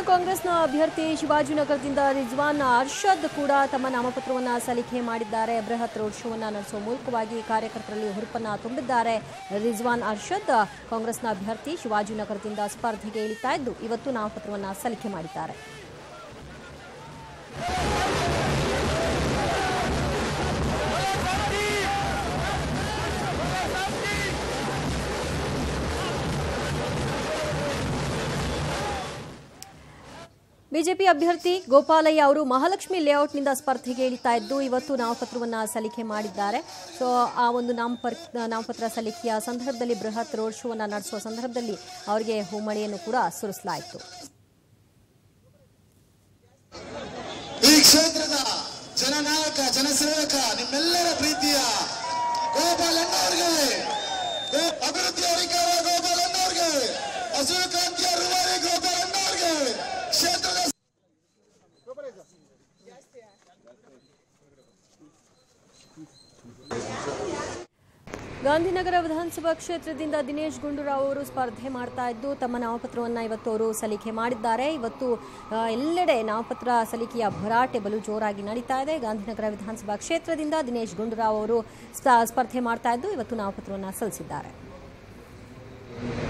ಕಾಂಗ್ರೆಸ್ನ ಅಭ್ಯರ್ಥಿ ಶಿವಾಜಿನಗರದಿಂದ ರಿಜ್ವಾನ್ ಅರ್ಷದ್ ಕೂಡ ತಮ್ಮ ನಾಮಪತ್ರವನ್ನು ಸಲ್ಲಿಕೆ ಮಾಡಿದ್ದಾರೆ ಬೃಹತ್ ರೋಡ್ ಶೋವನ್ನು ನಡೆಸುವ ಮೂಲಕವಾಗಿ ಕಾರ್ಯಕರ್ತರಲ್ಲಿ ಹುರುಪನ್ನ ತುಂಬಿದ್ದಾರೆ ರಿಜ್ವಾನ್ ಅರ್ಷದ್ ಕಾಂಗ್ರೆಸ್ನ ಅಭ್ಯರ್ಥಿ ಶಿವಾಜಿನಗರದಿಂದ ಸ್ಪರ್ಧೆಗೆ ಇಳಿತಾ ಇದ್ದು ಇವತ್ತು ನಾಮಪತ್ರವನ್ನು ಸಲ್ಲಿಕೆ ಮಾಡಿದ್ದಾರೆ ಬಿಜೆಪಿ ಅಭ್ಯರ್ಥಿ ಗೋಪಾಲಯ್ಯ ಅವರು ಮಹಾಲಕ್ಷ್ಮಿ ಲೇಔಟ್ನಿಂದ ಸ್ಪರ್ಧೆಗೆ ಇಳಿತಾ ಇದ್ದು ಇವತ್ತು ನಾಮಪತ್ರವನ್ನು ಸಲ್ಲಿಕೆ ಮಾಡಿದ್ದಾರೆ ಸೊ ಆ ಒಂದು ನಾಮಪರ್ ನಾಮಪತ್ರ ಸಲ್ಲಿಕೆಯ ಸಂದರ್ಭದಲ್ಲಿ ಬೃಹತ್ ರೋಡ್ ಶೋವನ್ನು ನಡೆಸುವ ಸಂದರ್ಭದಲ್ಲಿ ಅವರಿಗೆ ಹೂಮಳೆಯನ್ನು ಕೂಡ ಸುರಿಸಲಾಯಿತು ಈ ಕ್ಷೇತ್ರದ ಜನನಾಯಕ ಜನಸೇವಕ ನಿಮ್ಮೆಲ್ಲರ ಪ್ರೀತಿಯ ಗೋಪಾಲಣ್ಣವ್ರಿಗೆ ಗೋ- ಅಭಿವೃದ್ಧಿ ಅಧಿಕಾರ ಗೋಪಾಲಣ್ಣವ್ರಿಗೆ ಹಸಿರು ಕ್ರಾಂತಿಯ ರೂವಾರಿ ಗೋಪಾಲಣ್ಣವ್ರಿಗೆ ಕ್ಷೇತ್ರದ ಗಾಂಧಿನಗರ ವಿಧಾನಸಭಾ ಕ್ಷೇತ್ರದಿಂದ ದಿನೇಶ್ ಗುಂಡೂರಾವ್ ಅವರು ಸ್ಪರ್ಧೆ ಮಾಡ್ತಾ ಇದ್ದು ತಮ್ಮ ನಾಮಪತ್ರವನ್ನು ಇವತ್ತು ಅವರು ಸಲ್ಲಿಕೆ ಮಾಡಿದ್ದಾರೆ ಇವತ್ತು ಆ, ಎಲ್ಲೆಡೆ ನಾಮಪತ್ರ ಸಲ್ಲಿಕೆಯ ಭರಾಟೆ ಬಲು ಜೋರಾಗಿ ನಡೀತಾ ಇದೆ ಗಾಂಧಿನಗರ ವಿಧಾನಸಭಾ ಕ್ಷೇತ್ರದಿಂದ ದಿನೇಶ್ ಗುಂಡೂರಾವ್ ಅವರು ಸ್ಪ- ಸ್ಪರ್ಧೆ ಮಾಡ್ತಾ ಇದ್ದು ಇವತ್ತು ನಾಮಪತ್ರವನ್ನು ಸಲ್ಲಿಸಿದ್ದಾರೆ